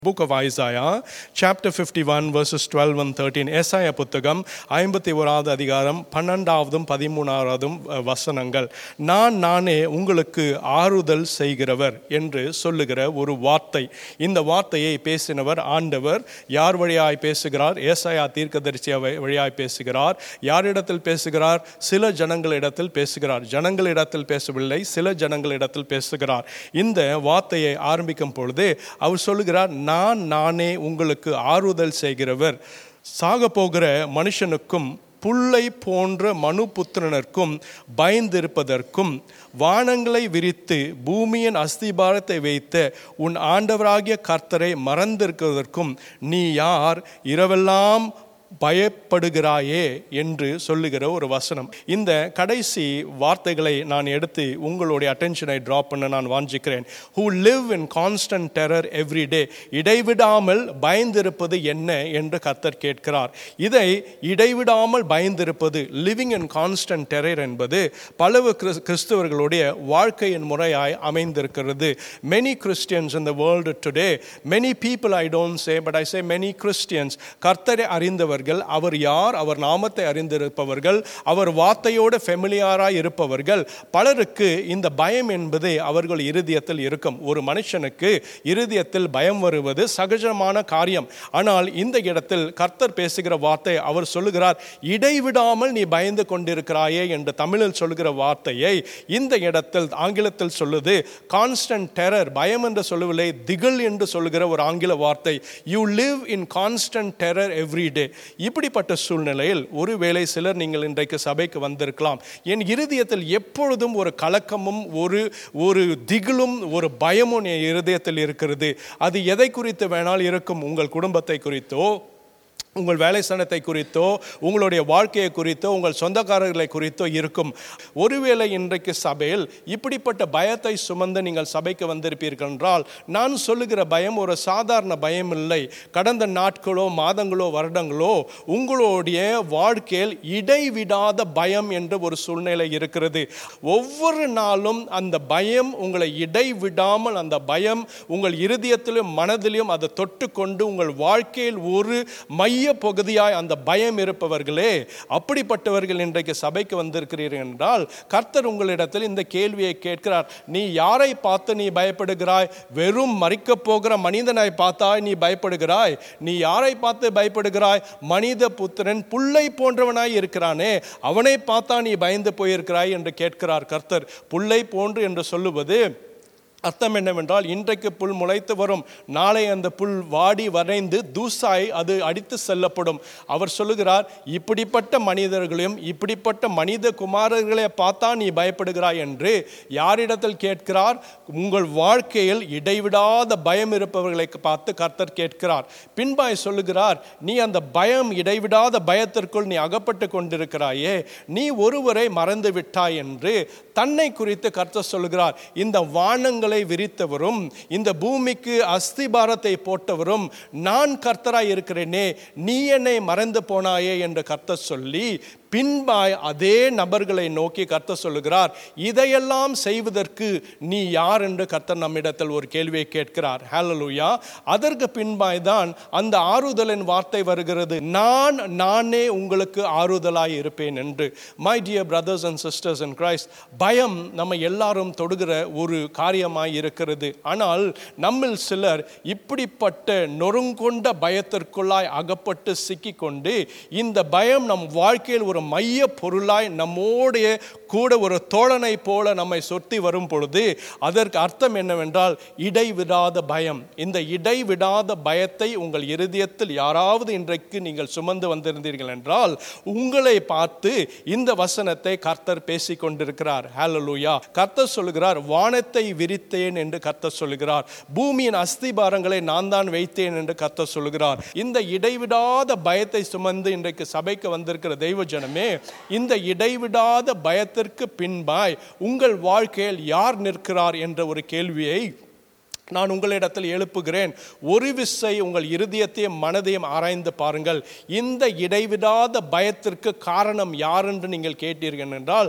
book of Isaiah, chapter 51, verses 12 and 13. ஏசாயா புத்தகம் ஐம்பத்தி ஓராவது அதிகாரம் பன்னெண்டாவதும் பதிமூணாவதும் அஹ், வசனங்கள் நான் நானே உங்களுக்கு ஆறுதல் செய்கிறவர் என்று சொல்லுகிற ஒரு வார்த்தை இந்த வார்த்தையை பேசினவர் ஆண்டவர் யார் வழியாய் பேசுகிறார் ஏசாயா தீர்க்கதரிசி வ- வழியாய் பேசுகிறார் யாரிடத்தில் பேசுகிறார் சில ஜனங்களிடத்தில் பேசுகிறார் ஜனங்களிடத்தில் பேசவில்லை சில ஜனங்களிடத்தில் பேசுகிறார் இந்த வார்த்தையை ஆரம்பிக்கும் பொழுது அவர் சொல்லுகிறார் நான் நானே உங்களுக்கு ஆறுதல் செய்கிறவர் சாக போகிற மனுஷனுக்கும் புல்லை போன்ற மனு புத்திரனுக்கும் பயந்திருப்பதற்கும் வானங்களை விரித்து பூமியின் அஸ்திபாரத்தை வைத்த உன் ஆண்டவராகிய கர்த்தரை மறந்திருக்கிறதற்கும் நீ யார் இரவெல்லாம் பயப்படுகிறாயே என்று சொல்லுகிற ஒரு வசனம் இந்த கடைசி வார்த்தைகளை நான் எடுத்து உங்களுடைய அட்டென்ஷனை ட்ராப் பண்ண நான் வாஞ்சிக்கிறேன் who live in constant terror every day இடைவிடாமல் பயந்திருப்பது என்ன என்று கர்த்தர் கேட்கிறார் இதை இடைவிடாமல் பயந்திருப்பது லிவிங் இன் கான்ஸ்டன்ட் டெரர் என்பது பல கிறிஸ்- கிறிஸ்தவர்களுடைய வாழ்க்கையின் முறையாய் அமைந்திருக்கிறது many Christians in the world today many people I don't say but I say many Christians கர்த்தரை அறிந்தவர்கள் அவர் யார் அவர் நாமத்தை அறிந்திருப்பவர்கள் அவர் வார்த்தையோடு ஃபெமிலியாராய் இருப்பவர்கள் பலருக்கு இந்த பயம் என்பது அவர்கள் இருதயத்தில் இருக்கும் ஒரு மனுஷனுக்கு இருதயத்தில் பயம் வருவது சகஜமான காரியம் ஆனால் இந்த இடத்தில் கர்த்தர் பேசுகிற வார்த்தை அவர் சொல்லுகிறார் இடைவிடாமல் நீ பயந்து கொண்டிருக்கிறாயே என்று தமிழில் சொல்லுகிற வார்த்தையை இந்த இடத்தில் ஆங்கிலத்தில் சொல்லுது கான்ஸ்டன்ட் டெரர் பயம் என்று சொல்லவில்லை திகில் என்று சொல்லுகிற ஒரு ஆங்கில வார்த்தை you live in constant terror every day இப்படிப்பட்ட சூழ்நிலையில் ஒருவேளை சிலர் நீங்கள் இன்றைக்கு சபைக்கு வந்திருக்கலாம் என் இருதயத்தில் எப்பொழுதும் ஒரு கலக்கமும் ஒரு ஒரு திகிலும் ஒரு பயமும் என் இருதயத்தில் இருக்கிறது அது எதை குறித்து வேணால் இருக்கும் உங்கள் குடும்பத்தை குறித்தோ உங்கள் வேலை ஸ்தானத்தை குறித்தோ உங்களுடைய வாழ்க்கையை குறித்தோ உங்கள் சொந்தக்காரர்களை குறித்தோ இருக்கும் ஒருவேளை இன்றைக்கு சபையில் இப்படிப்பட்ட பயத்தை சுமந்து நீங்கள் சபைக்கு வந்திருப்பீர்கள் என்றால் நான் சொல்லுகிற பயம் ஒரு சாதாரண பயம் இல்லை கடந்த நாட்களோ மாதங்களோ வருடங்களோ உங்களுடைய வாழ்க்கையில் இடைவிடாத பயம் என்ற ஒரு சூழ்நிலை இருக்கிறது ஒவ்வொரு நாளும் அந்த பயம் உங்களை இடைவிடாமல் அந்த பயம் உங்கள் இருதயத்திலும் மனதிலும் அதை தொட்டுக்கொண்டு உங்கள் வாழ்க்கையில் ஒரு மைய பகுதியாய் அந்த பயம் இருப்பவர்களே அப்படிப்பட்டவர்கள் இன்றைக்கு சபைக்கு வந்திருக்கிறீர்கள் என்றால் கர்த்தர் உங்களிடத்தில் இந்த கேள்வியை கேட்கிறார் நீ யாரை பார்த்து நீ பயப்படுகிறாய் வெறும் மறிக்கப் போகிற மனிதனை பார்த்தாய் நீ பயப்படுகிறாய் நீ யாரை பார்த்து பயப்படுகிறாய் மனித புத்திரன் புல்லை போன்றவனாய் இருக்கிறானே அவனை பார்த்தா நீ பயந்து போயிருக்கிறாய் என்று கேட்கிறார் கர்த்தர் புல்லை போன்று என்று சொல்லுவது அர்த்தம் என்னவென்றால் இன்றைக்கு புல் முளைத்து வரும் நாளை அந்த புல் வாடி வரைந்து தூசாய் அது அடித்து செல்லப்படும் அவர் சொல்லுகிறார் இப்படிப்பட்ட மனிதர்களையும் இப்படிப்பட்ட மனித குமாரர்களை பார்த்தா நீ பயப்படுகிறாய் என்று யாரிடத்தில் கேட்கிறார் உங்கள் வாழ்க்கையில் இடைவிடாத பயம் இருப்பவர்களை பார்த்து கர்த்தர் கேட்கிறார் பின்பாய் சொல்லுகிறார் நீ அந்த பயம் இடைவிடாத பயத்திற்குள் நீ அகப்பட்டு கொண்டிருக்கிறாயே நீ ஒருவரை மறந்து விட்டாய் என்று தன்னை குறித்து கர்த்தர் சொல்லுகிறார் இந்த வானங்களை விரித்தவரும் இந்த பூமிக்கு அஸ்திபாரத்தை போட்டவரும் நான் கர்த்தராய் இருக்கிறேனே நீ என்னை மறந்து போனாயே என்று கர்த்தர் சொல்லி பின்பாய் அதே நபர்களை நோக்கி கர்த்தர் சொல்லுகிறார் இதையெல்லாம் செய்வதற்கு நீ யார் என்று கர்த்தர் நம்மிடத்தில் ஒரு கேள்வியை கேட்கிறார் ஹalleluya அதற்கு பின்பாய் தான் அந்த ஆறுதலின் வார்த்தை வருகிறது நான் நானே உங்களுக்கு ஆறுதலாய் இருப்பேன் என்று my dear brothers and sisters and Christ பயம் நம்ம எல்லாரும் தொடுகிற ஒரு காரியமாய் இருக்கிறது ஆனால் நம்மில் சிலர் இப்படிப்பட்ட நொறுங்கொண்ட பயத்திற்குள்ளாய் அகப்பட்டு சிக்கிக்கொண்டு இந்த பயம் நம் வாழ்க்கையில் ஒரு மைய பொருளாய் நம்மோடைய கூட ஒரு தோழனை போல நம்மை சொத்தி வரும் பொழுது அதற்கு அர்த்தம் என்னவென்றால் இடைவிடாத பயம் இந்த இடைவிடாத பயத்தை உங்கள் இருதயத்தில் யாராவது இன்றைக்கு நீங்கள் சுமந்து வந்திருந்தீர்கள் என்றால் உங்களை பார்த்து இந்த வசனத்தை கர்த்தர் பேசிக் கொண்டிருக்கிறார் ஹalleluya கர்த்தர் சொல்லுகிறார் வானத்தை விரித்தேன் என்று கர்த்தர் சொல்லுகிறார் பூமியின் அஸ்திபாரங்களை நான் தான் வைத்தேன் என்று கர்த்தர் சொல்லுகிறார் இந்த இடைவிடாத பயத்தை சுமந்து இன்றைக்கு சபைக்கு வந்திருக்கிற தெய்வ ஜனமே இந்த இடைவிடாத பயத்திற்கு பின்பாய் உங்கள் வாழ்க்கையில் யார் நிற்கிறார் என்ற ஒரு கேள்வியை நான் உங்களிடத்தில் எழுப்புகிறேன் ஒரு விசை உங்கள் இருதயத்தையும் மனதையும் ஆராய்ந்து பாருங்கள் இந்த இடைவிடாத பயத்திற்கு காரணம் யார் என்று நீங்கள் கேட்டீர்கள் என்றால்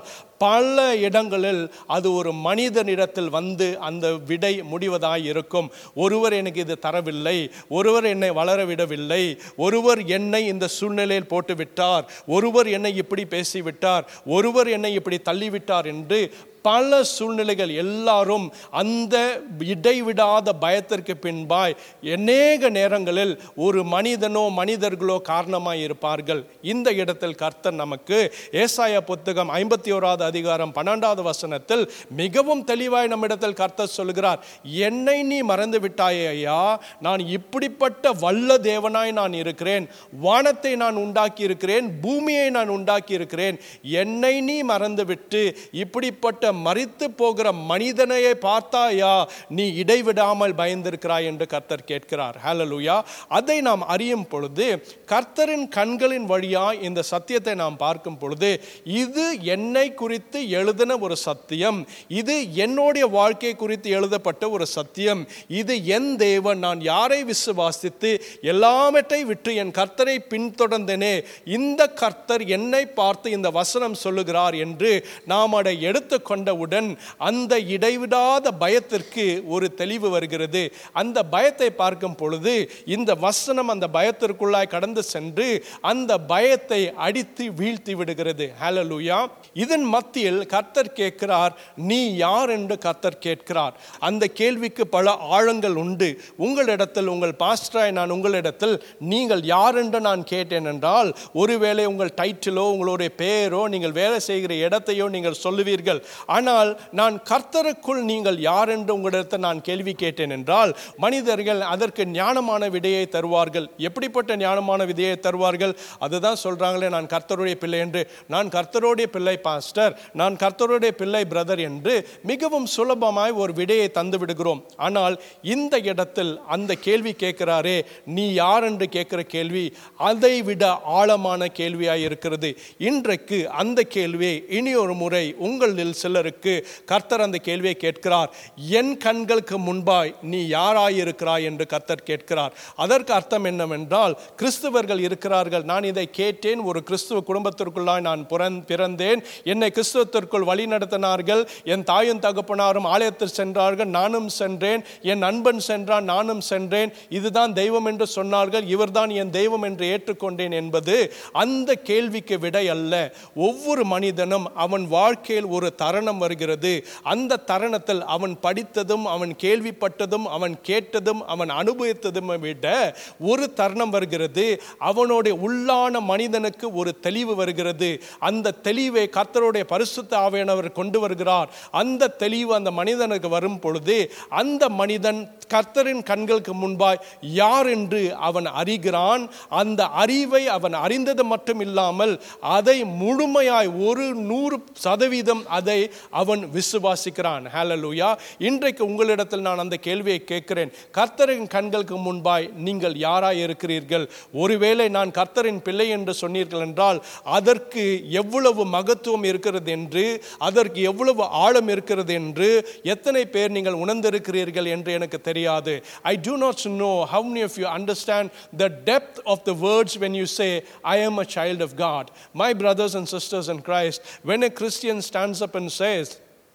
பல இடங்களில் அது ஒரு மனிதனிடத்தில் வந்து அந்த விடை முடிவதாய் இருக்கும் ஒருவர் எனக்கு இது தரவில்லை ஒருவர் என்னை வளர விடவில்லை ஒருவர் என்னை இந்த சூழ்நிலையில் போட்டு விட்டார் ஒருவர் என்னை இப்படி பேசிவிட்டார் ஒருவர் என்னை இப்படி தள்ளிவிட்டார் என்று பல சூழ்நிலைகள் எல்லாரும் அந்த இடைவிடாத பயத்திற்கு பின்பாய் அநேக நேரங்களில் ஒரு மனிதனோ மனிதர்களோ காரணமாய் இருப்பார்கள் இந்த இடத்தில் கர்த்தர் நமக்கு ஏசாயா புத்தகம் ஐம்பத்தி ஓராவது அதிகாரம் பன்னெண்டாவது வசனத்தில் மிகவும் தெளிவாய் நம்மிடத்தில் கர்த்தர் சொல்கிறார் என்னை நீ மறந்து விட்டாயே ஐயா நான் இப்படிப்பட்ட வல்ல தேவனாய் நான் இருக்கிறேன் வானத்தை நான் உண்டாக்கி இருக்கிறேன் பூமியை நான் உண்டாக்கி இருக்கிறேன் என்னை நீ மறந்துவிட்டு இப்படிப்பட்ட மரித்து போகிற மனிதனையை பார்த்தாயா நீ இடைவிடாமல் பயந்திருக்கிறாய் என்று கர்த்தர் கேட்கிறார் ஹalleluya அதை நாம் அறியும் பொழுது கர்த்தரின் கண்களின் வழியா இந்த சத்தியத்தை நாம் பார்க்கும் பொழுது இது என்னை குறித்து எழுதின ஒரு சத்தியம் இது என்னுடைய வாழ்க்கை குறித்து எழுதப்பட்ட ஒரு சத்தியம் இது என் தேவன் நான் யாரை விசுவாசித்து எல்லாவற்றை விட்டு என் கர்த்தரை பின்தொடர்ந்தேனே இந்த கர்த்தர் என்னை பார்த்து இந்த வசனம் சொல்லுகிறார் என்று நாம் அதை எடுத்துக்கொண்டவுடன் அந்த இடைவிடாத பயத்திற்கு ஒரு தெளிவு வருகிறது அந்த பயத்தை பார்க்கும் பொழுது இந்த வசனம் அந்த பயத்திற்குள்ளாய் கடந்து சென்று அந்த பயத்தை அடித்து வீழ்த்தி விடுகிறது ஹalleluya இதன் மத்தியில் கர்த்தர் கேட்கிறார் நீ யார் என்று கர்த்தர் கேட்கிறார் அந்த கேள்விக்கு பல ஆழங்கள் உண்டு உங்களிடத்தில் உங்கள் பாஸ்டராய் நான் உங்களிடத்தில் நீங்கள் யார் என்று நான் கேட்டேன் என்றால் ஒருவேளை உங்கள் டைட்டிலோ உங்களுடைய பெயரோ நீங்கள் வேலை செய்கிற இடத்தையோ நீங்கள் சொல்லுவீர்கள் ஆனால் நான் கர்த்தருக்குள் நீங்கள் யார் என்று உங்களிடத்தில் நான் கேள்வி கேட்டேன் என்றால் மனிதர்கள் அதற்கு ஞானமான விடையை தருவார்கள் எப்படிப்பட்ட ஞானமான விதையை தருவார்கள் அதுதான் சொல்றாங்களே நான் கர்த்தருடைய பிள்ளை என்று நான் கர்த்தருடைய பிள்ளை பாஸ்டர் நான் கர்த்தருடைய பிள்ளை பிரதர் என்று மிகவும் சுலபமாய் ஒரு விடையை தந்து விடுகிறோம் ஆனால் இந்த இடத்தில் அந்த கேள்வி கேட்கிறாரே நீ யார் என்று கேட்கிற கேள்வி அதை விட ஆழமான கேள்வியாய் இருக்கிறது இன்றைக்கு அந்த கேள்வியை இனி ஒரு முறை உங்களில் சிலருக்கு கர்த்தர் அந்த கேள்வியை கேட்கிறார் என் கண்களுக்கு முன்பாய் நீ யாராயிருக்கிறாய் என்று கர்த்தர் கேட்கிறார் அதற்கு அர்த்தம் என்னவென்றால் கிறிஸ்துவர்கள் இருக்கிறார்கள் நான் இதை கேட்டேன் ஒரு கிறிஸ்துவ குடும்பத்திற்குள்ளாய் நான் புறந் பிறந்தேன் என்னை கிறிஸ்துவத்திற்குள் வழி நடத்தினார்கள் என் தாயும் தகப்பனாரும் ஆலயத்தில் சென்றார்கள் நானும் சென்றேன் என் நண்பன் சென்றான் நானும் சென்றேன் இதுதான் தெய்வம் என்று சொன்னார்கள் இவர்தான் என் தெய்வம் என்று ஏற்றுக்கொண்டேன் என்பது அந்த கேள்விக்கு விடை அல்ல ஒவ்வொரு மனிதனும் அவன் வாழ்க்கையில் ஒரு தருணம் வருகிறது அந்த தருணத்தில் அவன் படித்ததும் அவன் கேள்விப்பட்டதும் அவன் கேட்டதும் அவன் அனுபவித்ததும் விட ஒரு தருணம் வருகிறது அவனுடைய உள்ளான மனிதனுக்கு ஒரு தெளிவு வருகிறது அந்த தெளிவை கர்த்தருடைய பரிசுத்த ஆவியானவர் கொண்டு வருகிறார் அந்த தெளிவு அந்த மனிதனுக்கு வரும் பொழுது அந்த மனிதன் கர்த்தரின் கண்களுக்கு முன்பாய் யார் என்று அவன் அறிகிறான் அந்த அறிவை அவன் அறிந்தது மட்டும் இல்லாமல் அதை முழுமையாய் ஒரு நூறு சதவீதம் அதை அவன் விசுவாசிக்கிறான் ஹalleluya இன்றைக்கு உங்களிடத்தில் நான் அந்த கேள்வியை கேட்கிறேன் கர்த்தரின் கண்களுக்கு முன்பாய் நீங்கள் யாராய் இருக்கிறீர்கள் ஒருவேளை நான் கர்த்தரின் பிள்ளை என்று சொன்னீர்கள் என்றால் அதற்கு எவ்வளவு மகத்துவம் இருக்கிறது என்று அதற்கு எவ்வளவு ஆழம் இருக்கிறது என்று எத்தனை பேர் நீங்கள் உணர்ந்திருக்கிறீர்கள் என்று எனக்கு தெரியாது ஐ do not know how many of you understand the depth of the words when you say I am a child of God my brothers and sisters in Christ when a Christian stands up and says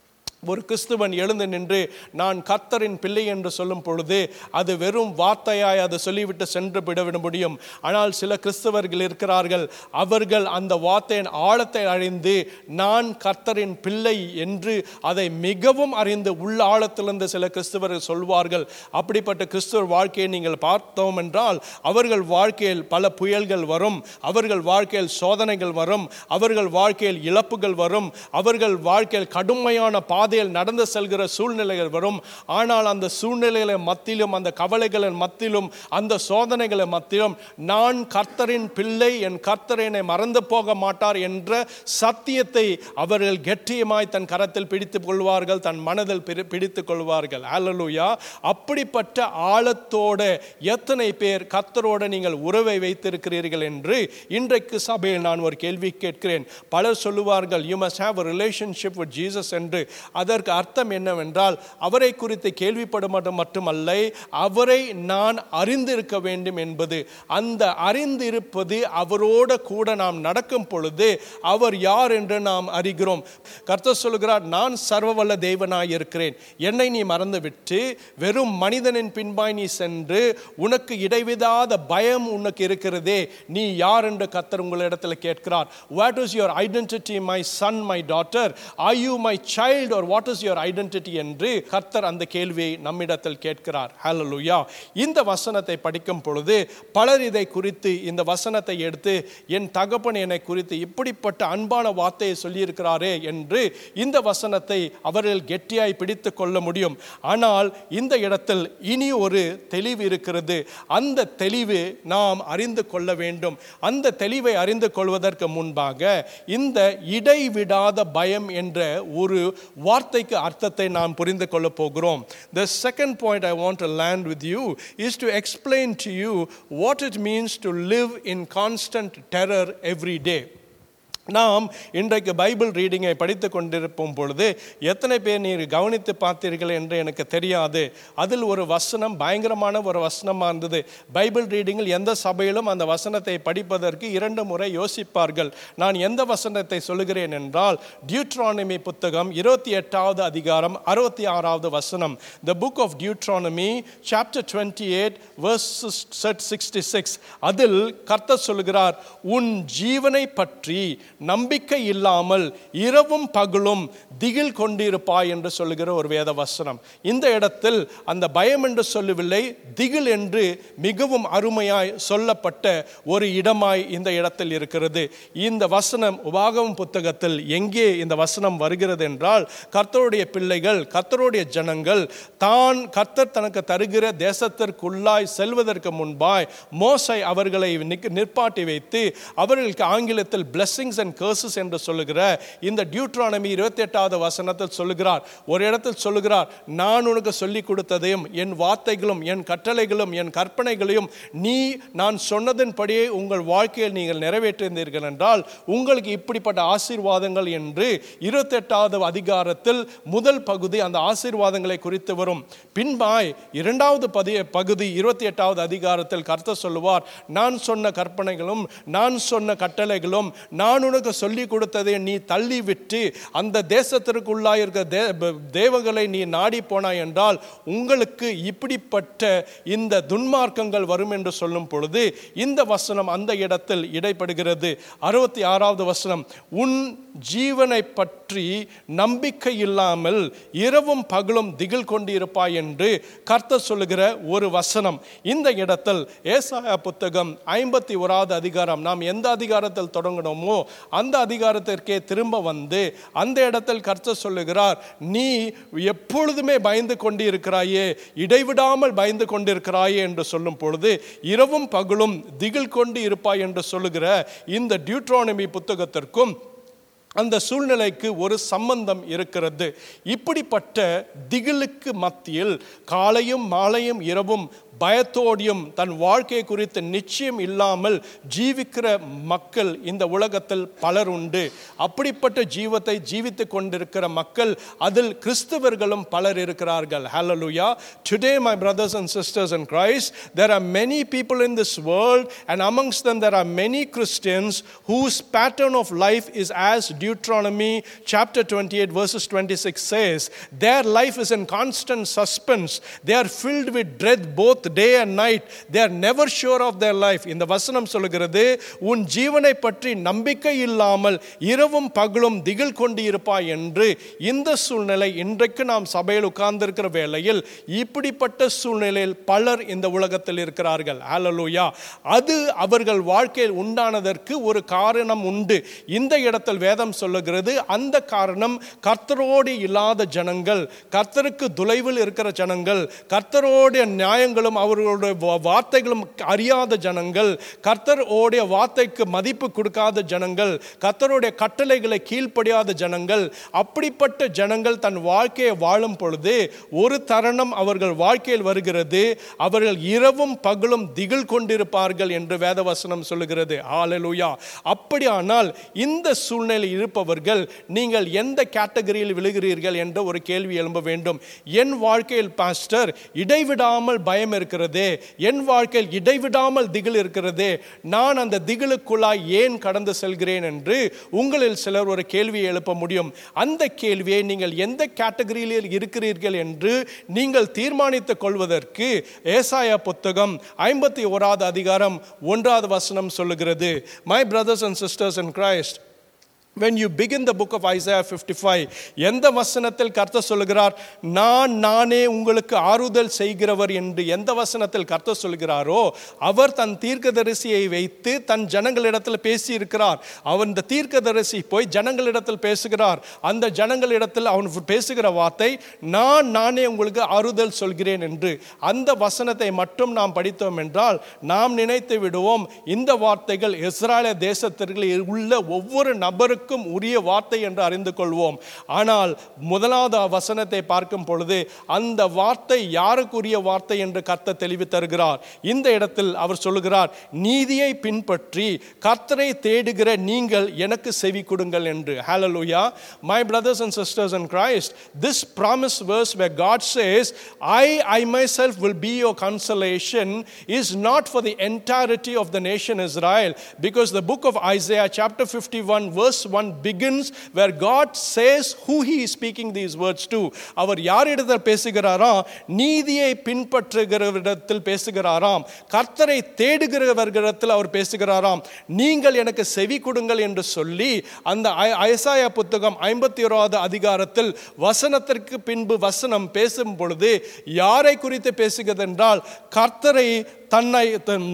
ஒரு கிறிஸ்துவன் எழுந்து நின்று நான் கர்த்தரின் பிள்ளை என்று சொல்லும் பொழுது அது வெறும் வார்த்தையாய் அதை சொல்லிவிட்டு சென்று விட முடியும் ஆனால் சில கிறிஸ்தவர்கள் இருக்கிறார்கள் அவர்கள் அந்த வார்த்தையின் ஆழத்தை அறிந்து நான் கர்த்தரின் பிள்ளை என்று அதை மிகவும் அறிந்து உள்ள ஆழத்திலிருந்து சில கிறிஸ்தவர்கள் சொல்வார்கள் அப்படிப்பட்ட கிறிஸ்துவர் வாழ்க்கையை நீங்கள் பார்த்தோம் என்றால் அவர்கள் வாழ்க்கையில் பல புயல்கள் வரும் அவர்கள் வாழ்க்கையில் சோதனைகள் வரும் அவர்கள் வாழ்க்கையில் இழப்புகள் வரும் அவர்கள் வாழ்க்கையில் கடுமையான பாதையில் நடந்து செல்கிற சூழ்நிலைகள் வரும் ஆனால் அந்த சூழ்நிலைகளை மத்தியிலும் அந்த கவலைகளின் மத்தியிலும் அந்த சோதனைகளின் மத்தியிலும் நான் கர்த்தரின் பிள்ளை என் கர்த்தர் என்னை மறந்து போக மாட்டார் என்ற சத்தியத்தை அவர்கள் கெட்டியமாய் தன் கரத்தில் பிடித்துக் கொள்வார்கள் தன் மனதில் பிடி- பிடித்துக் கொள்வார்கள் அல்லலுயா அப்படிப்பட்ட ஆழத்தோட எத்தனை பேர் கர்த்தரோட நீங்கள் உறவை வைத்திருக்கிறீர்கள் என்று இன்றைக்கு சபையில் நான் ஒரு கேள்வி கேட்கிறேன் பலர் சொல்லுவார்கள் you must have a relationship with Jesus என்று அதற்கு அர்த்தம் என்னவென்றால் அவரை குறித்து கேள்விப்படும் மட்டும் மட்டுமல்ல அவரை நான் அறிந்திருக்க வேண்டும் என்பது அந்த அறிந்திருப்பது அவரோட கூட நாம் நடக்கும் பொழுது அவர் யார் என்று நாம் அறிகிறோம் கர்த்தர் சொல்கிறார் நான் சர்வவல்ல தேவனாய் இருக்கிறேன் என்னை நீ மறந்துவிட்டு வெறும் மனிதனின் பின்பாய் நீ சென்று உனக்கு இடைவிடாத பயம் உனக்கு இருக்கிறதே நீ யார் என்று கர்த்தர் உங்களிடத்தில் கேட்கிறார் what is your identity my son my daughter are you my child or what is your identity என்று கர்த்தர் அந்த கேள்வியை நம்மிடத்தில் கேட்கிறார் ஹalleluya இந்த வசனத்தை படிக்கும் பொழுது பலர் இதை குறித்து இந்த வசனத்தை எடுத்து என் தகப்பன் என்னை குறித்து இப்படிப்பட்ட அன்பான வார்த்தையை சொல்லியிருக்கிறாரே என்று இந்த வசனத்தை அவர்கள் கெட்டியாய் பிடித்து கொள்ள முடியும் ஆனால் இந்த இடத்தில் இனி ஒரு தெளிவு இருக்கிறது அந்த தெளிவு நாம் அறிந்து கொள்ள வேண்டும் அந்த தெளிவை அறிந்து கொள்வதற்கு முன்பாக இந்த இடைவிடாத பயம் என்ற ஒரு வார்த்தைக்கு அர்த்தத்தை நாம் புரிந்து கொள்ள போகிறோம் the second point i want to land with you is to explain to you what it means to live in constant terror every day நாம் இன்றைக்கு பைபிள் ரீடிங்கை படித்து கொண்டிருக்கும் பொழுது எத்தனை பேர் நீர் கவனித்து பார்த்தீர்கள் என்று எனக்கு தெரியாது அதில் ஒரு வசனம் பயங்கரமான ஒரு வசனமாக இருந்தது பைபிள் ரீடிங்கில் எந்த சபையிலும் அந்த வசனத்தை படிப்பதற்கு இரண்டு முறை யோசிப்பார்கள் நான் எந்த வசனத்தை சொல்லுகிறேன் என்றால் டியூட்ரானமி புத்தகம் இருபத்தி எட்டாவது அதிகாரம் அறுபத்தி ஆறாவது வசனம் the book of Deuteronomy chapter twenty eight verse sixty six அதில் கர்த்தர் சொல்கிறார் உன் ஜீவனை பற்றி நம்பிக்கை இல்லாமல் இரவும் பகலும் திகில் கொண்டிருப்பாய் என்று சொல்லுகிற ஒரு வேத வசனம் இந்த இடத்தில் அந்த பயம் என்று சொல்லவில்லை திகில் என்று மிகவும் அருமையாய் சொல்லப்பட்ட ஒரு இடமாய் இந்த இடத்தில் இருக்கிறது இந்த வசனம் உபாகமம் புத்தகத்தில் எங்கே இந்த வசனம் வருகிறது என்றால் கர்த்தருடைய பிள்ளைகள் கர்த்தருடைய ஜனங்கள் தான் கர்த்தர் தனக்கு தருகிற தேசத்திற்குள்ளாய் செல்வதற்கு முன்பாய் மோசை அவர்களை நிக்- நிற்பாட்டி வைத்து அவர்களுக்கு ஆங்கிலத்தில் blessings and curses என்று சொல்லுகிற இந்த டியூட்ரானமி இருபத்தி எட்டாவது வசனத்தில் சொல்லுகிறார் ஒரு இடத்தில் சொல்லுகிறார் நான் உனக்கு சொல்லி கொடுத்ததையும் என் வார்த்தைகளும் என் கட்டளைகளும் என் கற்பனைகளையும் நீ நான் சொன்னதன்படியே உங்கள் வாழ்க்கையில் நீங்கள் நிறைவேற்றியிருந்தீர்கள் என்றால் உங்களுக்கு இப்படிப்பட்ட ஆசீர்வாதங்கள் என்று இருபத்தெட்டாவது அதிகாரத்தில் முதல் பகுதி அந்த ஆசீர்வாதங்களை குறித்து வரும் பின்பாய் இரண்டாவது பதி பகுதி இருபத்தி எட்டாவது அதிகாரத்தில் கர்த்தர் சொல்லுவார் நான் சொன்ன கற்பனைகளும் நான் சொன்ன கட்டளைகளும் நான் உனக்கு சொல்லி கொடுத்ததை நீ தள்ளி விட்டு அந்த தேசத்திற்குள்ளாய் இருக்க தே ப- தேவகளை நீ நாடி போனாய் என்றால் உங்களுக்கு இப்படிப்பட்ட இந்த துன்மார்க்கங்கள் வரும் என்று சொல்லும் பொழுது இந்த வசனம் அந்த இடத்தில் இடைப்படுகிறது அறுபத்தி ஆறாவது வசனம் உன் ஜீவனை பற்றி நம்பிக்கை இல்லாமல் இரவும் பகலும் திகில் கொண்டிருப்பாய் என்று கர்த்தர் சொல்லுகிற ஒரு வசனம் இந்த இடத்தில் ஏசாயா புத்தகம் ஐம்பத்தி ஓராவது அதிகாரம் நாம் எந்த அதிகாரத்தில் தொடங்கினோமோ அந்த அதிகாரத்திற்கே திரும்ப வந்து அந்த இடத்தில் கர்த்தர் சொல்லுகிறார் நீ எப்பொழுதுமே பயந்து கொண்டிருக்கிறாயே இடைவிடாமல் பயந்து கொண்டிருக்கிறாயே என்று சொல்லும் பொழுது இரவும் பகலும் திகில் கொண்டு இருப்பாய் என்று சொல்லுகிற இந்த டியூட்ரானமி புத்தகத்திற்கும் அந்த சூழ்நிலைக்கு ஒரு சம்பந்தம் இருக்கிறது இப்படிப்பட்ட திகிலுக்கு மத்தியில் காலையும் மாலையும் இரவும் பயத்தோடியும் தன் வாழ்க்கை குறித்து நிச்சயம் இல்லாமல் ஜீவிக்கிற மக்கள் இந்த உலகத்தில் பலர் உண்டு அப்படிப்பட்ட ஜீவத்தை ஜீவித்து கொண்டிருக்கிற மக்கள் அதில் கிறிஸ்தவர்களும் பலர் இருக்கிறார்கள் hallelujah today my brothers and sisters in christ there are many people in this world and amongst them there are many christians whose pattern of life is as deuteronomy chapter 28 verses 26 says their life is in constant suspense they are filled with dread both day and night they are never sure of their life இந்த வசனம் சொல்லுகிறது உன் ஜீவனை பற்றி நம்பிக்கை இல்லாமல் இரவும் பகலும் திகில் கொண்டு இருப்பாய் என்று இந்த சூழ்நிலை இன்றைக்கு நாம் சபையில் உட்கார்ந்திருக்கிற வேளையில் இப்படிப்பட்ட சூழ்நிலையில் பலர் இந்த உலகத்தில் இருக்கிறார்கள் ஹalleluya அது அவர்கள் வாழ்க்கையில் உண்டானதற்கு ஒரு காரணம் உண்டு இந்த இடத்தில் வேதம் சொல்லுகிறது அந்த காரணம் கர்த்தரோடு இல்லாத ஜனங்கள் கர்த்தருக்கு துளைவில் இருக்கிற ஜனங்கள் கர்த்தரோடைய நியாயங்களும் வார்த்தைகளும் அவர்களுடைய வா- வார்த்தைகளும் அறியாத ஜனங்கள் கர்த்தருடைய வார்த்தைக்கு மதிப்பு கொடுக்காத ஜனங்கள் கர்த்தருடைய கட்டளைகளை கீழ்ப்படியாத ஜனங்கள் அப்படிப்பட்ட ஜனங்கள் தன் வாழ்க்கையை வாழும் பொழுது ஒரு தருணம் அவர்கள் வாழ்க்கையில் வருகிறது அவர்கள் இரவும் பகலும் திகில் கொண்டிருப்பார்கள் என்று வேதவசனம் சொல்லுகிறது ஹalleluya அப்படியானால் இந்த சூழ்நிலையில் இருப்பவர்கள் நீங்கள் எந்த கேட்டகரியில் விழுகிறீர்கள் என்ற ஒரு கேள்வி எழும்ப வேண்டும் என் வாழ்க்கையில் பாஸ்டர் இடைவிடாமல் பயம் இருக்கிறதே என் வாழ்க்கையில் இடைவிடாமல் திகில் இருக்கிறதே நான் அந்த திகிலுக்குள்ளாய் ஏன் கடந்து செல்கிறேன் என்று உங்களில் சிலர் ஒரு கேள்வியை எழுப்ப முடியும் அந்த கேள்வியை நீங்கள் எந்த கேட்டகரியில் இருக்கிறீர்கள் என்று நீங்கள் தீர்மானித்துக் கொள்வதற்கு ஏசாயா புத்தகம் ஐம்பத்தி ஓராவது அதிகாரம் ஒன்றாவது வசனம் சொல்லுகிறது my brothers and sisters in Christ when you begin the book of Isaiah 55 எந்த வசனத்தில் கர்த்தர் சொல்லுகிறார் நான் நானே உங்களுக்கு ஆறுதல் செய்கிறவர் என்று எந்த வசனத்தில் கர்த்தர் சொல்கிறாரோ அவர் தன் தீர்க்கதரிசியை வைத்து தன் ஜனங்களிடத்தில் பேசி இருக்கிறார் அவன் இந்த தீர்க்கதரிசி போய் ஜனங்களிடத்தில் பேசுகிறார் அந்த ஜனங்களிடத்தில் அவன் பேசுகிற வார்த்தை நான் நானே உங்களுக்கு ஆறுதல் சொல்கிறேன் என்று அந்த வசனத்தை மட்டும் நாம் படித்தோம் என்றால் நாம் நினைத்து விடுவோம் இந்த வார்த்தைகள் இஸ்ராயல தேசத்திற்கு உள்ள ஒவ்வொரு நபருக்கும் உரிய வார்த்தை என்று அறிந்து கொள்வோம் ஆனால் முதலாவது வசனத்தை பார்க்கும் பொழுது அந்த வார்த்தை யாருக்குரிய வார்த்தை என்று கர்த்தர் தெளிவு தருகிறார் இந்த இடத்தில் அவர் சொல்லுகிறார் நீதியை பின்பற்றி கர்த்தரை தேடுகிற நீங்கள் எனக்கு செவி கொடுங்கள் என்று ஹalleluya my brothers and sisters in Christ this promise verse where God says I I myself will be your consolation is not for the entirety of the nation Israel because the book of Isaiah chapter 51 verse 1 begins where God says who he is speaking these words to அவர் யாரிடத்தில் பேசுகிறாராம் நீதியை பின்பற்றுகிறவரிடத்தில் பேசுகிறாராம் கர்த்தரை தேடுகிறவர்களிடத்தில் அவர் பேசுகிறாராம் நீங்கள் எனக்கு செவி கொடுங்கள் என்று சொல்லி அந்த ஐசாயா புத்தகம் ஐம்பத்தி ஓராவது அதிகாரத்தில் வசனத்திற்கு பின்பு வசனம் பேசும் பொழுது யாரை குறித்து பேசுகிறது என்றால் கர்த்தரை தன்னை தன்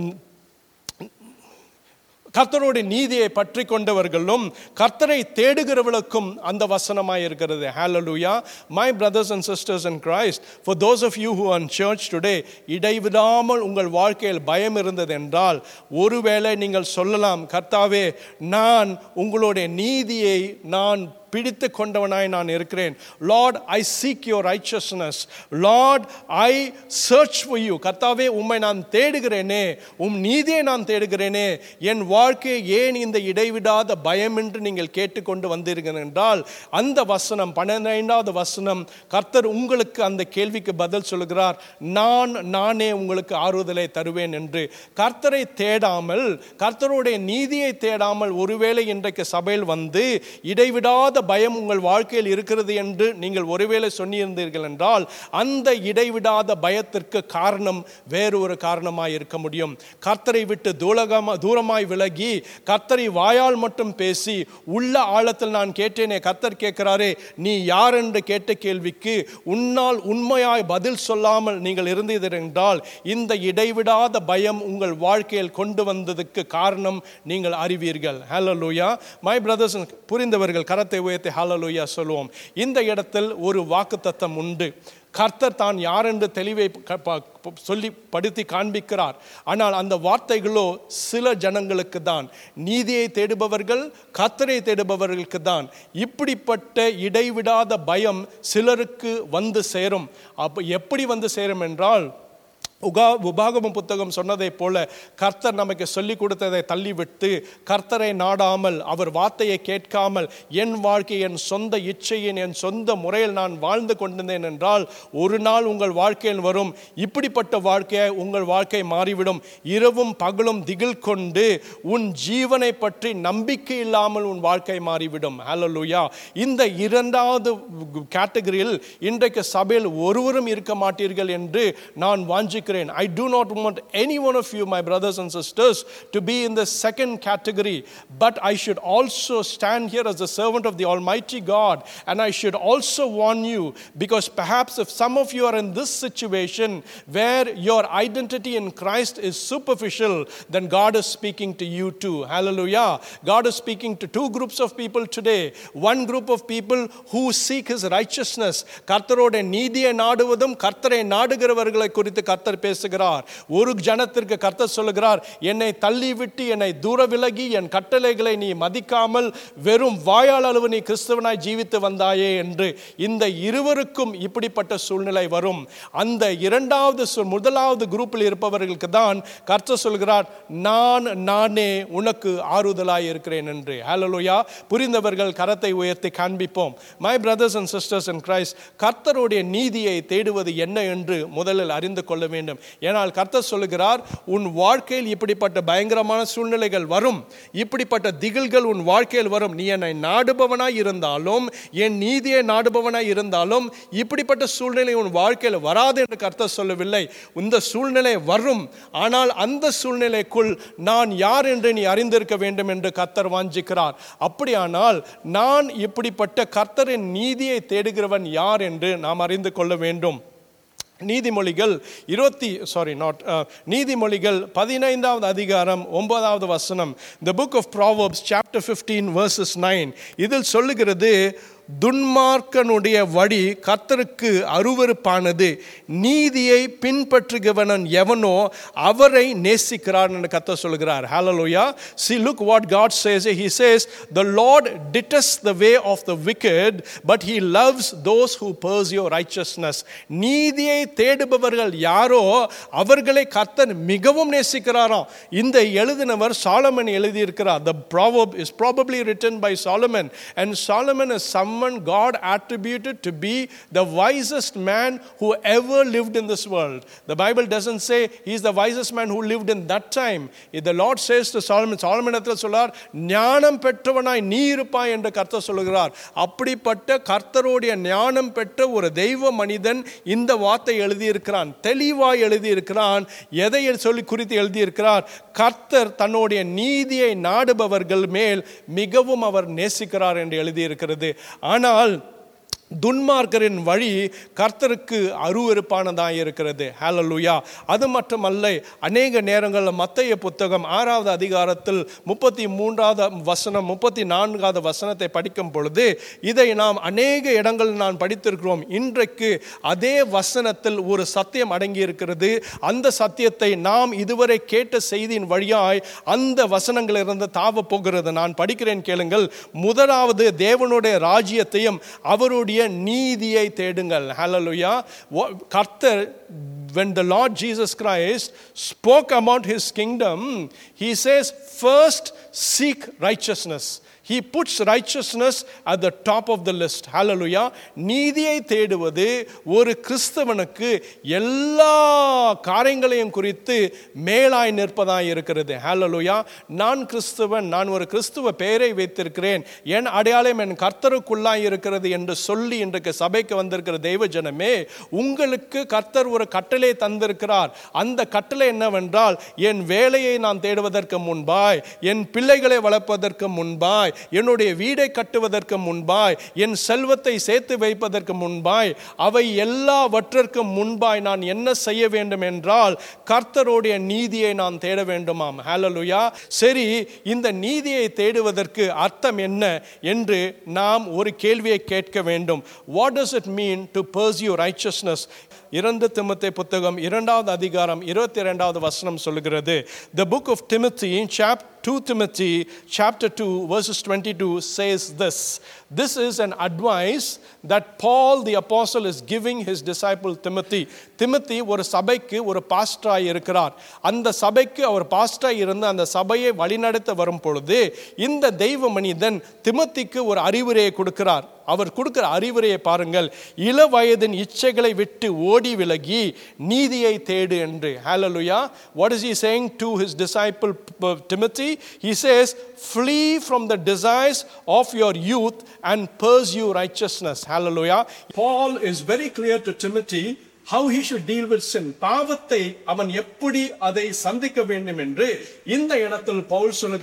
கர்த்தருடைய நீதியை பற்றி கொண்டவர்களும் கர்த்தரை தேடுகிறவர்களுக்கும் அந்த வசனமாய் இருக்கிறது ஹalleluya my brothers and sisters in Christ for those of you who are in church today இடைவிடாமல் உங்கள் வாழ்க்கையில் பயம் இருந்தது என்றால் ஒருவேளை நீங்கள் சொல்லலாம் கர்த்தாவே நான் உங்களுடைய நீதியை நான் பிடித்து கொண்டவனாய் நான் இருக்கிறேன் Lord I seek your righteousness Lord I search for you கர்த்தாவே உம்மை நான் தேடுகிறேனே உம் நீதியை நான் தேடுகிறேனே என் வாழ்க்கையை ஏன் இந்த இடைவிடாத பயம் என்று நீங்கள் கேட்டுக்கொண்டு வந்தீர்கள் என்றால் அந்த வசனம் பன்னிரெண்டாவது வசனம் கர்த்தர் உங்களுக்கு அந்த கேள்விக்கு பதில் சொல்லுகிறார் நான் நானே உங்களுக்கு ஆறுதலை தருவேன் என்று கர்த்தரை தேடாமல் கர்த்தருடைய நீதியை தேடாமல் ஒருவேளை இன்றைக்கு சபையில் வந்து இடைவிடாத பயம் உங்கள் வாழ்க்கையில் இருக்கிறது என்று நீங்கள் ஒருவேளை சொன்னிருந்தீர்கள் என்றால் அந்த இடைவிடாத பயத்திற்கு காரணம் வேறு ஒரு காரணமாய் இருக்க முடியும் கர்த்தரை விட்டு தூலகமா தூரமாய் விலகி கர்த்தரை வாயால் மட்டும் பேசி உள்ள ஆழத்தில் நான் கேட்டேனே கர்த்தர் கேட்கிறாரே நீ யார் என்று கேட்ட கேள்விக்கு உன்னால் உண்மையாய் பதில் சொல்லாமல் நீங்கள் இருந்தீர்கள் என்றால் இந்த இடைவிடாத பயம் உங்கள் வாழ்க்கையில் கொண்டு வந்ததுக்கு காரணம் நீங்கள் அறிவீர்கள் ஹalleluya மை பிரதர்ஸ் புரிந்தவர்கள் கரத்தை உயர்த்தி ஹalleluya சொல்லுவோம் இந்த இடத்தில் ஒரு வாக்குத்தத்தம் உண்டு கர்த்தர் தான் யார் என்று தெளிவை க- ப- சொல்லி படுத்தி காண்பிக்கிறார் ஆனால் அந்த வார்த்தைகளோ சில ஜனங்களுக்கு தான் நீதியை தேடுபவர்கள் கர்த்தரை தேடுபவர்களுக்கு தான் இப்படிப்பட்ட இடைவிடாத பயம் சிலருக்கு வந்து சேரும் அப்போ எப்படி வந்து சேரும் என்றால் உகா உபாகமம் புத்தகம் சொன்னதைப் போல கர்த்தர் நமக்கு சொல்லி கொடுத்ததை தள்ளிவிட்டு கர்த்தரை நாடாமல் அவர் வார்த்தையை கேட்காமல் என் வாழ்க்கை என் சொந்த இச்சையின் என் சொந்த முறையில் நான் வாழ்ந்து கொண்டிருந்தேன் என்றால் ஒரு நாள் உங்கள் வாழ்க்கையில் வரும் இப்படிப்பட்ட வாழ்க்கையை உங்கள் வாழ்க்கை மாறிவிடும் இரவும் பகலும் திகில் கொண்டு உன் ஜீவனை பற்றி நம்பிக்கை இல்லாமல் உன் வாழ்க்கை மாறிவிடும் ஹalleluya இந்த இரண்டாவது கேட்டகரியில் இன்றைக்கு சபையில் ஒருவரும் இருக்க மாட்டீர்கள் என்று நான் வாஞ்சிக்கிறேன் I do not want any one of you my brothers and sisters to be in the second category but I should also stand here as a servant of the almighty God and I should also warn you because perhaps if some of you are in this situation where your identity in Christ is superficial then God is speaking to you too hallelujah God is speaking to two groups of people today one group of people who seek his righteousness கர்த்தரோட நீதியை நாடுவதும் கர்த்தரை நாடுகிறவர்களை குறித்து கர்த்தர் பேசுகிறார் ஒரு ஜனத்திற்கு கர்த்தர் சொல்லுகிறார் என்னை தள்ளிவிட்டு என்னை தூர விலகி என் கட்டளைகளை நீ மதிக்காமல் வெறும் வாயால் அளவு நீ கிறிஸ்தவனாய் ஜீவித்து வந்தாயே என்று இந்த இருவருக்கும் இப்படிப்பட்ட சூழ்நிலை வரும் அந்த இரண்டாவது சூ- முதலாவது குரூப்பில் இருப்பவர்களுக்கு தான் கர்த்தர் சொல்கிறார் நான் நானே உனக்கு ஆறுதலாய் இருக்கிறேன் என்று ஹalleluya புரிந்தவர்கள் கரத்தை உயர்த்தி காண்பிப்போம் my brothers and sisters and Christ கர்த்தருடைய நீதியை தேடுவது என்ன என்று முதலில் அறிந்து கொள்ள வேண்டும் ஏனால் கர்த்தர் சொல்லுகிறார் உன் வாழ்க்கையில் இப்படிப்பட்ட பயங்கரமான சூழ்நிலைகள் வரும் இப்படிப்பட்ட திகில்கள் உன் வாழ்க்கையில் வரும் நீ என்னை நாடுபவனாய் இருந்தாலும் என் நீதியை நாடுபவனாய் இருந்தாலும் இப்படிப்பட்ட சூழ்நிலை உன் வாழ்க்கையில் வராது என்று கர்த்தர் சொல்லவில்லை இந்த சூழ்நிலை வரும் ஆனால் அந்த சூழ்நிலைக்குள் நான் யார் என்று நீ அறிந்திருக்க வேண்டும் என்று கர்த்தர் வாஞ்சிக்கிறார் அப்படியானால் நான் இப்படிப்பட்ட கர்த்தரின் நீதியை தேடுகிறவன் யார் என்று நாம் அறிந்து கொள்ள வேண்டும் நீதிமொழிகள் இருபத்தி சாரி நாட் நீதிமொழிகள் பதினைந்தாவது அதிகாரம் ஒன்பதாவது வசனம் the book of Proverbs chapter fifteen verses nine இதில் சொல்லுகிறது துன்மார்க்கனுடைய வழி கர்த்தருக்கு அருவருப்பானது நீதியை பின்பற்றுகிறவன் எவனோ அவரை நேசிக்கிறார் என்று கர்த்தர் சொல்கிறார் ஹalleluya see look what god says he says the lord detests the way of the wicked but he loves those who pursue righteousness நீதியை தேடுபவர்கள் யாரோ அவர்களை கர்த்தர் மிகவும் நேசிக்கிறாராம் இந்த எழுதினவர் சாலமன் எழுதியிருக்கிறார் the proverb is probably written by solomon and solomon is someone god attributed to be the wisest man who ever lived in this world the bible doesn't say he's the wisest man who lived in that time If the lord says to solomon solomon இடத்துல சொல்லார் ஞானம் பெற்றவனாய் நீ இருப்பாய் என்று கர்த்தர் சொல்லுகிறார் அப்படிப்பட்ட கர்த்தருடைய ஞானம் பெற்ற ஒரு தெய்வ மனிதன் இந்த வார்த்தை எழுதியிருக்கிறான் தெளிவாய் எழுதியிருக்கிறான் எதை சொல்லி குறித்து எழுதியிருக்கிறார் கர்த்தர் தன்னுடைய நீதியை நாடுபவர்கள் மேல் மிகவும் அவர் நேசிக்கிறார் என்று எழுதியிருக்கிறது ஆனால் துன்மார்க்கரின் வழி கர்த்தருக்கு அருவருப்பானதாக இருக்கிறது ஹalleluya அது மட்டுமல்ல அநேக நேரங்களில் மத்தேய புத்தகம் ஆறாவது அதிகாரத்தில் முப்பத்தி மூன்றாவது வசனம் முப்பத்தி நான்காவது வசனத்தை படிக்கும் பொழுது இதை நாம் அநேக இடங்களில் நான் படித்திருக்கிறோம் இன்றைக்கு அதே வசனத்தில் ஒரு சத்தியம் அடங்கி இருக்கிறது அந்த சத்தியத்தை நாம் இதுவரை கேட்ட செய்தியின் வழியாய் அந்த வசனங்களிலிருந்து தாவ போகிறது நான் படிக்கிறேன் கேளுங்கள் முதலாவது தேவனுடைய ராஜ்யத்தையும் அவருடைய நீதியை தேடுங்கள் ஹalleluya Wha- கர்த்தர் when the lord jesus christ spoke about his kingdom he says first seek righteousness he puts righteousness at the top of the list hallelujah நீதியை தேடுவது ஒரு கிறிஸ்தவனுக்கு எல்லா காரியங்களையும் குறித்து மேலாய் நிற்பதாய் இருக்கிறது hallelujah நான் கிறிஸ்தவன் நான் ஒரு கிறிஸ்துவ பெயரை வைத்திருக்கிறேன் என் அடையாளம் என் கர்த்தருக்குள்ளாய் இருக்கிறது என்று சொல்லி இன்றைக்கு சபைக்கு வந்திருக்கிற தெய்வ ஜனமே உங்களுக்கு கர்த்தர் ஒரு கட்டளை தந்திருக்கிறார் அந்த கட்டளை என்னவென்றால் என் வேலையை நான் தேடுவதற்கு முன்பாய் என் பிள்ளைகளை வளர்ப்பதற்கு முன்பாய் என்னுடைய வீடை கட்டுவதற்கு முன்பாய் என் செல்வத்தை சேர்த்து வைப்பதற்கு முன்பாய் அவை எல்லாவற்றிற்கும் முன்பாய் நான் என்ன செய்ய வேண்டும் என்றால் கர்த்தருடைய நீதியை நான் தேட வேண்டுமாம் ஹalleluya சரி இந்த நீதியை தேடுவதற்கு அர்த்தம் என்ன என்று நாம் ஒரு கேள்வியை கேட்க வேண்டும் what does it mean to pursue righteousness இரண்டு திமுத்தை புத்தகம் இரண்டாவது அதிகாரம் இருபத்தி இரண்டாவது வசனம் சொல்லுகிறது the book of timothy chapter 2 Timothy chapter 2 verses 22 says this this is an advice that Paul the apostle is giving his disciple Timothy Timothy ஒரு சபைக்கு ஒரு பாஸ்டராய் இருக்கிறார் அந்த சபைக்கு அவர் பாஸ்டராய் இருந்து அந்த சபையை வழிநடத்த வரும் பொழுது இந்த தெய்வ மனிதன் திமத்திக்கு ஒரு அறிவுரையை கொடுக்கிறார் அவர் கொடுக்கிற அறிவுரையை பாருங்கள் இள வயதின் இச்சைகளை விட்டு ஓடி விலகி நீதியை தேடு என்று ஹalleluya what is he saying to his disciple uh, Timothy he says flee from the desires of your youth and pursue righteousness hallelujah Paul is very clear to Timothy how he should deal with sin பாவத்தை அவன் எப்படி அதை சந்திக்க வேண்டும் என்று இந்த இடத்தில் பவுல் சொல்லுகிறார்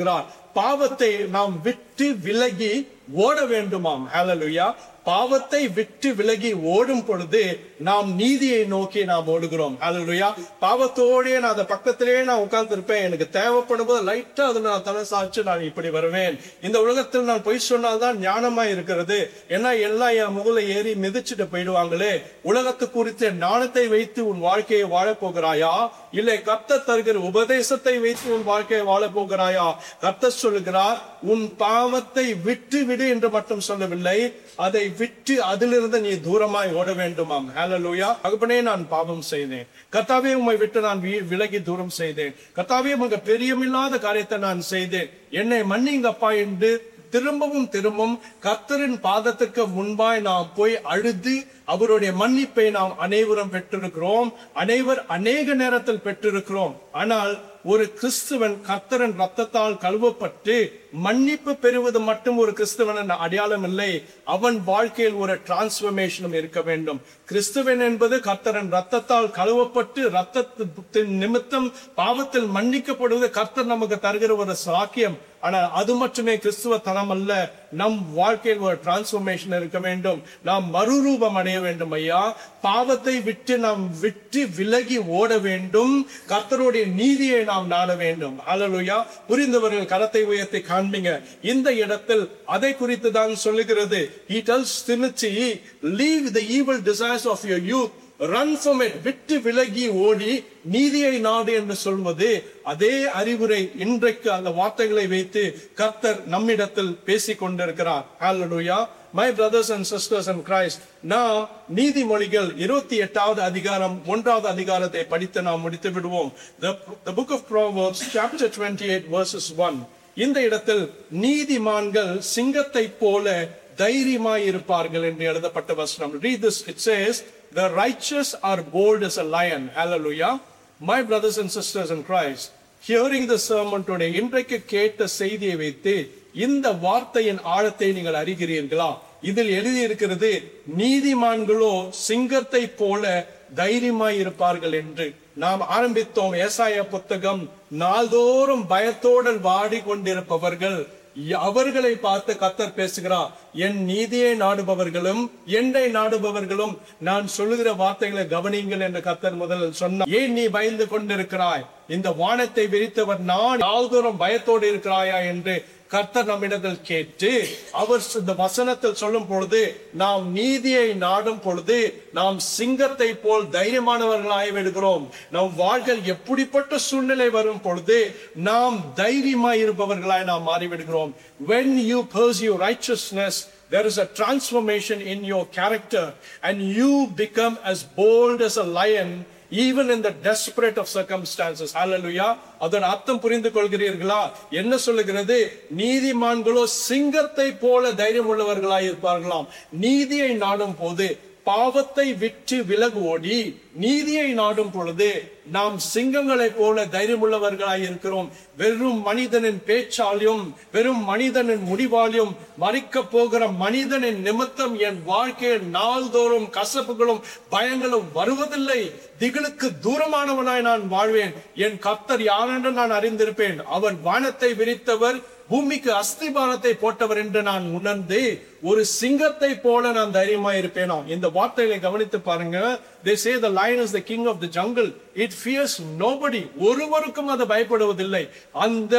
பாவத்தை நாம் விட்டு விலகி ஓட வேண்டுமாம் ஹalleluya பாவத்தை விட்டு விலகி ஓடும் பொழுது நாம் நீதியை நோக்கி நாம் ஓடுகிறோம் ஹalleluya பாவத்தோடே நான் அந்த பக்கத்திலேயே நான் உட்கார்ந்து இருப்பேன் எனக்கு தேவைப்படும் போது லைட்டா அதுல நான் தலை சாய்ச்சு நான் இப்படி வருவேன் இந்த உலகத்தில் நான் பொய் சொன்னால்தான் ஞானமா இருக்கிறது ஏன்னா எல்லாம் என் முகல ஏறி மிதிச்சுட்டு போயிடுவாங்களே உலகத்து குறித்த ஞானத்தை வைத்து உன் வாழ்க்கையை வாழப் போகிறாயா இல்லை கத்த தருகிற உபதேசத்தை வைத்து உன் வாழ்க்கையை வாழப் போகிறாயா கத்த சொல்லுகிறார் உன் பாவத்தை விட்டு விடு என்று மட்டும் சொல்லவில்லை அதை விட்டு அதிலிருந்து நீ தூரமாய் ஓட வேண்டுமாம் ஹalleluya தகப்பனே நான் பாவம் செய்தேன் கர்த்தாவே உம்மை விட்டு நான் வி- விலகி தூரம் செய்தேன் கர்த்தாவே உங்க பெரியமில்லாத காரியத்தை நான் செய்தேன் என்னை மன்னிங்கப்பா என்று திரும்பவும் திரும்பவும் கர்த்தரின் பாதத்துக்கு முன்பாய் நாம் போய் அழுது அவருடைய மன்னிப்பை நாம் அனைவரும் பெற்றிருக்கிறோம் அனைவர் அநேக நேரத்தில் பெற்றிருக்கிறோம் ஆனால் ஒரு கிறிஸ்துவன் கர்த்தரின் ரத்தத்தால் கழுவப்பட்டு மன்னிப்பு பெறுவது மட்டும் ஒரு கிறிஸ்துவன் அடையாளம் இல்லை அவன் வாழ்க்கையில் ஒரு டிரான்ஸ்பர்மேஷனும் இருக்க வேண்டும் கிறிஸ்துவன் என்பது கர்த்தரின் ரத்தத்தால் கழுவப்பட்டு ரத்தத்தின் நிமித்தம் பாவத்தில் மன்னிக்கப்படுவது கர்த்தர் நமக்கு தருகிற ஒரு சாக்கியம் ஆனால் அது மட்டுமே கிறிஸ்துவ தனம் அல்ல நம் வாழ்க்கையில் ஒரு டிரான்ஸ்பர்மேஷன் இருக்க வேண்டும் நாம் மறுரூபம் அடைய வேண்டும் ஐயா பாவத்தை விட்டு நாம் விட்டு விலகி ஓட வேண்டும் கர்த்தருடைய நீதியை நாம் நாட வேண்டும் அல்லலுயா புரிந்தவர்கள் கரத்தை உயர்த்தி காண்பீங்க இந்த இடத்தில் அதை குறித்து தான் சொல்லுகிறது he tells Timothy leave the evil desires of your youth run from it விட்டு விலகி ஓடி நீதியை நாடு என்று சொல்வது அதே அறிவுரை இன்றைக்கு அந்த வார்த்தைகளை வைத்து கர்த்தர் நம்மிடத்தில் பேசிக் கொண்டிருக்கிறார் Hallelujah. My brothers and sisters in Christ, now நீதிமொழிகள் இருபத்தி எட்டாவது அதிகாரம் ஒன்றாவது அதிகாரத்தை படித்து நாம் முடித்து விடுவோம் The, the book of Proverbs chapter 28 verses 1 இந்த இடத்தில் நீதிமான்கள் சிங்கத்தை போல தைரியமாய் இருப்பார்கள் என்று எழுதப்பட்ட வசனம் read this it says the righteous are bold as a lion hallelujah my brothers and sisters in christ hearing the sermon today இன்றைக்கு கேட்ட செய்தியை வைத்து இந்த வார்த்தையின் ஆழத்தை நீங்கள் அறிகிறீர்களா இதில் எழுதி இருக்கிறது நீதிமான்களோ சிங்கத்தை போல தைரியமாய் இருப்பார்கள் என்று நாம் ஆரம்பித்தோம் ஏசாய புத்தகம் நாள்தோறும் பயத்தோடு வாடி கொண்டிருப்பவர்கள் அவர்களை பார்த்து கத்தர் பேசுகிறார் என் நீதியை நாடுபவர்களும் என்னை நாடுபவர்களும் நான் சொல்லுகிற வார்த்தைகளை கவனிங்கள் என்று கத்தர் முதலில் சொன்னார் ஏன் நீ பயந்து கொண்டிருக்கிறாய் இந்த வானத்தை விரித்தவர் நான் நாள்தோறும் பயத்தோடு இருக்கிறாயா என்று கர்த்தர் நம்மிடத்தில் கேட்டு அவர் இந்த வசனத்தில் சொல்லும் பொழுது நாம் நீதியை நாடும் பொழுது நாம் சிங்கத்தை போல் தைரியமானவர்களாய் விடுகிறோம் நம் வாழ்க்கையில் எப்படிப்பட்ட சூழ்நிலை வரும் பொழுது நாம் தைரியமாய் இருப்பவர்களாய் நாம் மாறிவிடுகிறோம் when you pursue righteousness there is a transformation in your character and you become as bold as a lion even in the desperate of circumstances hallelujah அதன் அர்த்தம் புரிந்து கொள்கிறீர்களா என்ன சொல்லுகிறது நீதிமான்களோ சிங்கத்தை போல தைரியம் உள்ளவர்களாய் இருப்பார்களாம் நீதியை நாடும் போது பாவத்தை விட்டு விலகுவோடி நீதியை நாடும் பொழுது நாம் சிங்கங்களைப் போல தைரியமுள்ளவர்களாய் இருக்கிறோம் வெறும் மனிதனின் பேச்சாலையும் வெறும் மனிதனின் முடிவாலையும் மறிக்க போகிற மனிதனின் நிமித்தம் என் வாழ்க்கையில் நாள்தோறும் கசப்புகளும் பயங்களும் வருவதில்லை திகிலுக்கு தூரமானவனாய் நான் வாழ்வேன் என் கர்த்தர் யாரென்று நான் அறிந்திருப்பேன் அவர் வானத்தை விரித்தவர் பூமிக்கு அஸ்திபாரத்தை போட்டவர் என்று நான் உணர்ந்து ஒரு சிங்கத்தை போல நான் தைரியமா இருப்பேனோ இந்த வார்த்தைகளை கவனித்து பாருங்க they say the lion is the king of the jungle it fears nobody ஒருவருக்கும் அது பயப்படுவதில்லை அந்த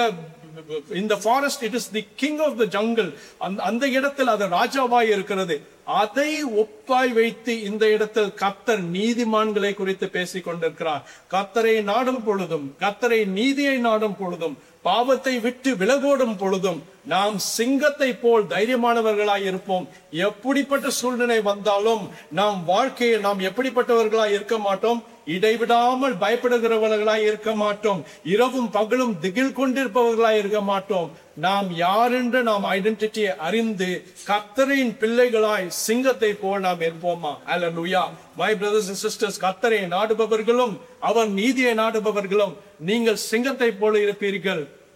இந்த forest it is the king of the jungle அந்த இடத்தில் அது ராஜாவாய் இருக்கிறது அதை ஒப்பாய் வைத்து இந்த இடத்தில் கத்தர் நீதிமான்களை குறித்து பேசிக் கொண்டிருக்கிறார் கத்தரை நாடும் பொழுதும் கத்தரை நீதியை நாடும் பொழுதும் பாவத்தை விட்டு விலகோடும் பொழுதும் நாம் சிங்கத்தை போல் தைரியமானவர்களாய் இருப்போம் எப்படிப்பட்ட சூழ்நிலை வந்தாலும் நாம் வாழ்க்கையில் நாம் எப்படிப்பட்டவர்களாய் இருக்க மாட்டோம் இடைவிடாமல் பயப்படுகிறவர்களாய் இருக்க மாட்டோம் இரவும் பகலும் திகில் கொண்டிருப்பவர்களாய் இருக்க மாட்டோம் நாம் யார் என்று நாம் ஐடென்டிட்டியை அறிந்து கத்தரின் பிள்ளைகளாய் சிங்கத்தை போல் நாம் இருப்போமா அல்ல மை பிரதர்ஸ் அண்ட் சிஸ்டர்ஸ் கத்தரை நாடுபவர்களும் அவன் நீதியை நாடுபவர்களும் நீங்கள் சிங்கத்தை போல இருப்பீர்கள்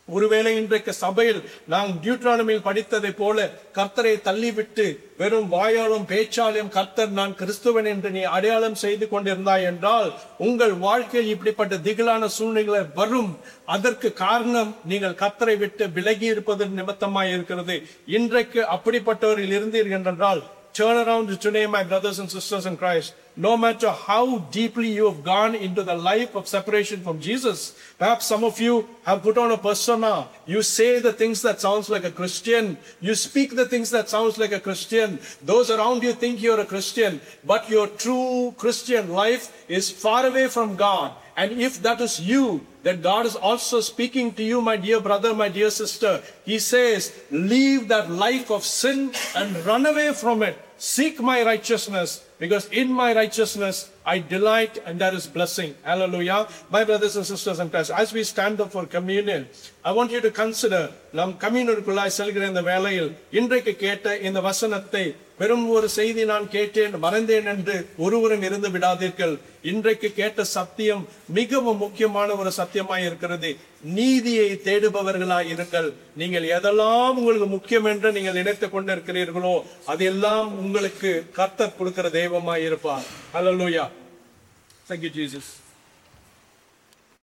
ஒருவேளை இன்றைக்கு சபையில் நாம் டியூட்ரானமில் படித்ததை போல கர்த்தரை தள்ளிவிட்டு வெறும் வாயாலும் பேச்சாலும் கர்த்தர் நான் கிறிஸ்துவன் என்று நீ அடையாளம் செய்து கொண்டிருந்தாய் என்றால் உங்கள் வாழ்க்கையில் இப்படிப்பட்ட திகிலான சூழ்நிலை வரும் அதற்கு காரணம் நீங்கள் கர்த்தரை விட்டு விலகி இருப்பது நிமித்தமாய் இருக்கிறது இன்றைக்கு அப்படிப்பட்டவர்கள் இருந்தீர்கள் என்றால் Turn around today, my brothers and sisters in Christ. No matter how deeply you have gone into the life of separation from Jesus, perhaps some of you have put on a persona. You say the things that sounds like a Christian. You speak the things that sounds like a Christian. Those around you think you're a Christian, but your true Christian life is far away from God. And if that is you, then God is also speaking to you, my dear brother, my dear sister. He says, leave that life of sin and run away from it. Seek my righteousness, because in my righteousness I delight and there is blessing. Hallelujah. My brothers and sisters and Christ, as we stand up for communion, I want you to consider நம் கம்யூனருக்குள்ளாய் செல்கிற இந்த வேளையில் இன்றைக்கு கேட்ட இந்த வசனத்தை வெறும் ஒரு செய்தி நான் கேட்டேன் மறந்தேன் என்று ஒருவரும் இருந்து விடாதீர்கள் இன்றைக்கு கேட்ட சத்தியம் மிகவும் முக்கியமான ஒரு சத்தியமாய் இருக்கிறது நீதியை தேடுபவர்களாய் இருங்கள் நீங்கள் எதெல்லாம் உங்களுக்கு முக்கியம் என்று நீங்கள் நினைத்துக் கொண்டிருக்கிறீர்களோ அதெல்லாம் உங்களுக்கு கர்த்தர் கொடுக்கிற தெய்வமாய் இருப்பார் அல்லேலூயா Thank you, Jesus.